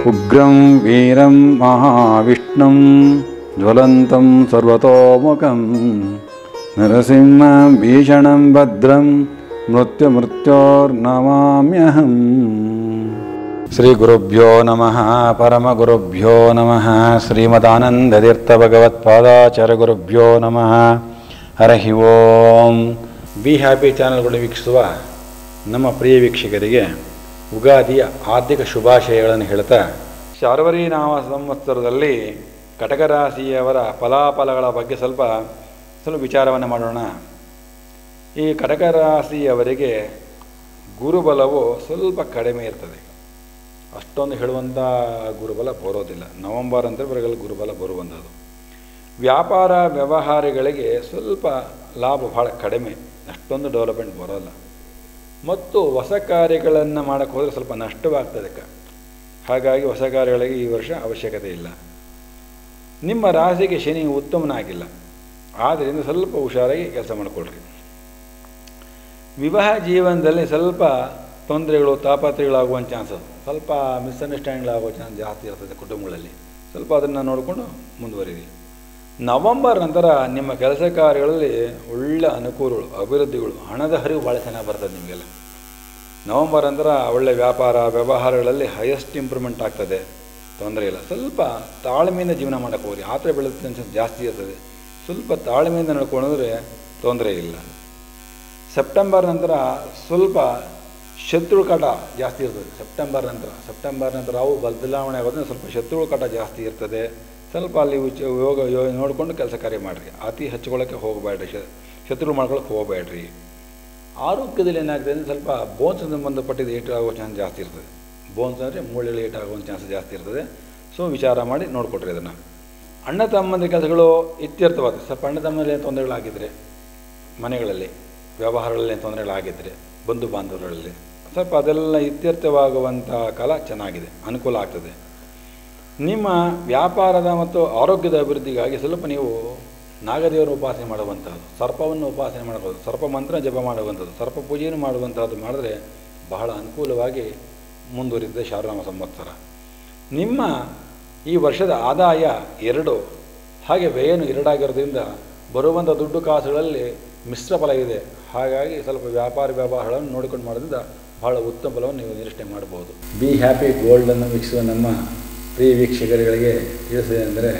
ಉಗ್ರಂ ವೀರಂ ಮಹಾವಿಷ್ಣುಂ ಜ್ವಲಂತಂ ಸರ್ವತೋಮುಖಂ ನರಸಿಂಹಂ ಭೀಷಣಂ ಭದ್ರಂ ಮೃತ್ಯುಮೃತ್ಯೋರ್ನಮಾಮ್ಯಹಂ ಶ್ರೀ ಗುರುಭ್ಯೋ ನಮಃ ಪರಮಗುರುಭ್ಯೋ ನಮಃ ಶ್ರೀಮದಾನಂದತೀರ್ಥ ಭಗವತ್ಪಾದಾಚಾರ್ಯ ಗುರುಭ್ಯೋ ನಮಃ ಹರಹಿ ಓಂ ಬಿ ಹ್ಯಾಪಿ ಚಾನಲ್ಗಳು ವೀಕ್ಷಿಸುವ ನಮ್ಮ ಪ್ರಿಯ ವೀಕ್ಷಕರಿಗೆ ಉಗಾದಿಯ ಆರ್ಥಿಕ ಶುಭಾಶಯಗಳನ್ನು ಹೇಳ್ತಾ ಶಾರ್ವರಿ ನಾಮ ಸಂವತ್ಸರದಲ್ಲಿ ಕಟಕ ರಾಶಿಯವರ ಫಲಾಫಲಗಳ ಬಗ್ಗೆ ಸ್ವಲ್ಪ ಸ್ವಲ್ಪ ವಿಚಾರವನ್ನು ಮಾಡೋಣ ಈ ಕಟಕ ರಾಶಿಯವರಿಗೆ ಗುರುಬಲವು ಸ್ವಲ್ಪ ಕಡಿಮೆ ಇರ್ತದೆ ಅಷ್ಟೊಂದು ಹೇಳುವಂಥ ಗುರುಬಲ ಬರೋದಿಲ್ಲ ನವಂಬರ್ ಅಂತ ಬರಗಲ್ಲ ಗುರುಬಲ ಬರುವಂಥದ್ದು ವ್ಯಾಪಾರ ವ್ಯವಹಾರಗಳಿಗೆ ಸ್ವಲ್ಪ ಲಾಭ ಭಾಳ ಕಡಿಮೆ ಅಷ್ಟೊಂದು ಡೆವಲಪ್ಮೆಂಟ್ ಬರೋಲ್ಲ ಮತ್ತು ಹೊಸ ಕಾರ್ಯಗಳನ್ನು ಮಾಡೋಕ್ಕೆ ಹೋದರೆ ಸ್ವಲ್ಪ ನಷ್ಟವಾಗ್ತದೆ ಕ ಹಾಗಾಗಿ ಹೊಸ ಕಾರ್ಯಗಳಿಗೆ ಈ ವರ್ಷ ಅವಶ್ಯಕತೆ ಇಲ್ಲ ನಿಮ್ಮ ರಾಶಿಗೆ ಶನಿ ಉತ್ತಮನಾಗಿಲ್ಲ ಆದ್ದರಿಂದ ಸ್ವಲ್ಪ ಹುಷಾರಾಗಿ ಕೆಲಸ ಮಾಡಿಕೊಳ್ರಿ ವಿವಾಹ ಜೀವನದಲ್ಲಿ ಸ್ವಲ್ಪ ತೊಂದರೆಗಳು ತಾಪತ್ರಯಗಳಾಗುವ ಚಾನ್ಸಸ್ ಸ್ವಲ್ಪ ಮಿಸ್ಅಂಡರ್ಸ್ಟ್ಯಾಂಡಿಂಗ್ಗಳಾಗುವ ಚಾನ್ಸ್ ಜಾಸ್ತಿ ಇರ್ತದೆ ಕುಟುಂಬಗಳಲ್ಲಿ ಸ್ವಲ್ಪ ಅದನ್ನು ನೋಡಿಕೊಂಡು ಮುಂದುವರಿರಿ ನವಂಬರ್ ನಂತರ ನಿಮ್ಮ ಕೆಲಸ ಕಾರ್ಯಗಳಲ್ಲಿ ಒಳ್ಳೆ ಅನುಕೂಲಗಳು ಅಭಿವೃದ್ಧಿಗಳು ಹಣದ ಹರಿವು ಭಾಳ ಚೆನ್ನಾಗಿ ಬರ್ತದೆ ನಿಮಗೆಲ್ಲ ನವಂಬರ್ ನಂತರ ಒಳ್ಳೆ ವ್ಯಾಪಾರ ವ್ಯವಹಾರಗಳಲ್ಲಿ ಹೈಯೆಸ್ಟ್ ಇಂಪ್ರೂವ್ಮೆಂಟ್ ಆಗ್ತದೆ ತೊಂದರೆ ಇಲ್ಲ ಸ್ವಲ್ಪ ತಾಳ್ಮೆಯಿಂದ ಜೀವನ ಮಾಡೋಕ್ಕೆ ಹೋಗ್ರಿ ಆತರ ಬೆಳೆದ ಟೆನ್ಷನ್ ಜಾಸ್ತಿ ಇರ್ತದೆ ಸ್ವಲ್ಪ ತಾಳ್ಮೆಯಿಂದ ನಡ್ಕೊಂಡ್ರೆ ತೊಂದರೆ ಇಲ್ಲ ಸೆಪ್ಟೆಂಬರ್ ನಂತರ ಸ್ವಲ್ಪ ಶತ್ರು ಕಾಟ ಜಾಸ್ತಿ ಇರ್ತದೆ ಸೆಪ್ಟೆಂಬರ್ ನಂತರ ಸೆಪ್ಟೆಂಬರ್ ನಂತರ ಅವು ಬದಲಾವಣೆ ಆಗೋದ್ರೆ ಸ್ವಲ್ಪ ಶತ್ರು ಕಾಟ ಜಾಸ್ತಿ ಇರ್ತದೆ ಸ್ವಲ್ಪ ಅಲ್ಲಿ ಉಚ ಯೋಗ ಯೋ ನೋಡಿಕೊಂಡು ಕೆಲಸ ಕಾರ್ಯ ಮಾಡಿರಿ ಅತಿ ಹಚ್ಕೊಳ್ಳೋಕ್ಕೆ ಹೋಗಬೇಡ್ರಿ ಶ ಶತ್ರು ಮಾಡ್ಕೊಳ್ಳೋಕೆ ಹೋಗಬೇಡ್ರಿ ಆರೋಗ್ಯದಲ್ಲಿ ಏನಾಗ್ತದೆ ಅಂದರೆ ಸ್ವಲ್ಪ ಬೋನ್ಸ್ ಸಂಬಂಧಪಟ್ಟಿದ್ದು ಏಟು ಆಗೋ ಚಾನ್ಸ್ ಜಾಸ್ತಿ ಇರ್ತದೆ ಬೋನ್ಸ್ ಅಂದರೆ ಮೂಳೆಗಳು ಏಟು ಆಗೋ ಚಾನ್ಸ್ ಜಾಸ್ತಿ ಇರ್ತದೆ ಸೊ ವಿಚಾರ ಮಾಡಿ ನೋಡಿಕೊಡ್ರಿ ಅದನ್ನು ಅಣ್ಣ ತಮ್ಮಂದಿರ ಕೆಲಸಗಳು ಇತ್ಯರ್ಥವಾದ ಸ್ವಲ್ಪ ಅಣ್ಣ ತಮ್ಮಂದಿರ ತೊಂದರೆಗಳಾಗಿದ್ದರೆ ಮನೆಗಳಲ್ಲಿ ವ್ಯವಹಾರಗಳಲ್ಲಿ ತೊಂದರೆಗಳಾಗಿದ್ದರೆ ಬಂಧು ಬಾಂಧವರಲ್ಲಿ ಸ್ವಲ್ಪ ಅದೆಲ್ಲ ಇತ್ಯರ್ಥವಾಗುವಂಥ ಕಾಲ ಚೆನ್ನಾಗಿದೆ ಅನುಕೂಲ ಆಗ್ತದೆ ನಿಮ್ಮ ವ್ಯಾಪಾರದ ಮತ್ತು ಆರೋಗ್ಯದ ಅಭಿವೃದ್ಧಿಗಾಗಿ ಸ್ವಲ್ಪ ನೀವು ನಾಗದೇವರ ಉಪಾಸನೆ ಮಾಡುವಂಥದ್ದು ಸರ್ಪವನ್ನು ಉಪಾಸನೆ ಮಾಡಬಹುದು ಸರ್ಪ ಮಂತ್ರ ಜಪ ಮಾಡುವಂಥದ್ದು ಸರ್ಪ ಪೂಜೆಯನ್ನು ಮಾಡುವಂಥದ್ದು ಮಾಡಿದ್ರೆ ಬಹಳ ಅನುಕೂಲವಾಗಿ ಮುಂದುವರಿತದೆ ಶಾರನಾಮ ಸಂವತ್ಸರ ನಿಮ್ಮ ಈ ವರ್ಷದ ಆದಾಯ ಎರಡು ಹಾಗೆ ವ್ಯಯನು ಎರಡಾಗಿರೋದ್ರಿಂದ ಬರುವಂಥ ದುಡ್ಡು ಕಾಸುಗಳಲ್ಲಿ ಮಿಶ್ರ ಫಲ ಇದೆ ಹಾಗಾಗಿ ಸ್ವಲ್ಪ ವ್ಯಾಪಾರ ವ್ಯವಹಾರಗಳನ್ನು ನೋಡಿಕೊಂಡು ಮಾಡೋದ್ರಿಂದ ಬಹಳ ಉತ್ತಮ ಫಲವನ್ನು ನೀವು ನಿರೀಕ್ಷೆ ಮಾಡಬಹುದು ಬಿ ಹ್ಯಾಪಿ ಗೋಲ್ಡನ್ನು ವೀಕ್ಷಿಸುವ ನಮ್ಮ ಪ್ರಿಯ ವೀಕ್ಷಕರುಗಳಿಗೆ ತಿಳಿಸಿದೆ ಅಂದರೆ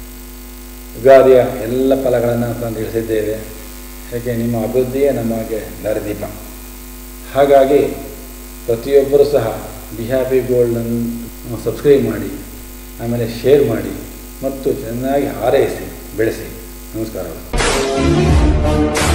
ಯುಗಾದಿಯ ಎಲ್ಲ ಫಲಗಳನ್ನು ತಂದು ತಿಳಿಸಿದ್ದೇವೆ ಯಾಕೆ ನಿಮ್ಮ ಅಭಿವೃದ್ಧಿಯೇ ನಮಗೆ ದಾರಿದೀಪ ಹಾಗಾಗಿ ಪ್ರತಿಯೊಬ್ಬರೂ ಸಹ ಬಿ ಹ್ಯಾಪಿ ಗೋಲ್ಡನ್ನು ಸಬ್ಸ್ಕ್ರೈಬ್ ಮಾಡಿ ಆಮೇಲೆ ಶೇರ್ ಮಾಡಿ ಮತ್ತು ಚೆನ್ನಾಗಿ ಹಾರೈಸಿ ಬೆಳೆಸಿ ನಮಸ್ಕಾರಗಳು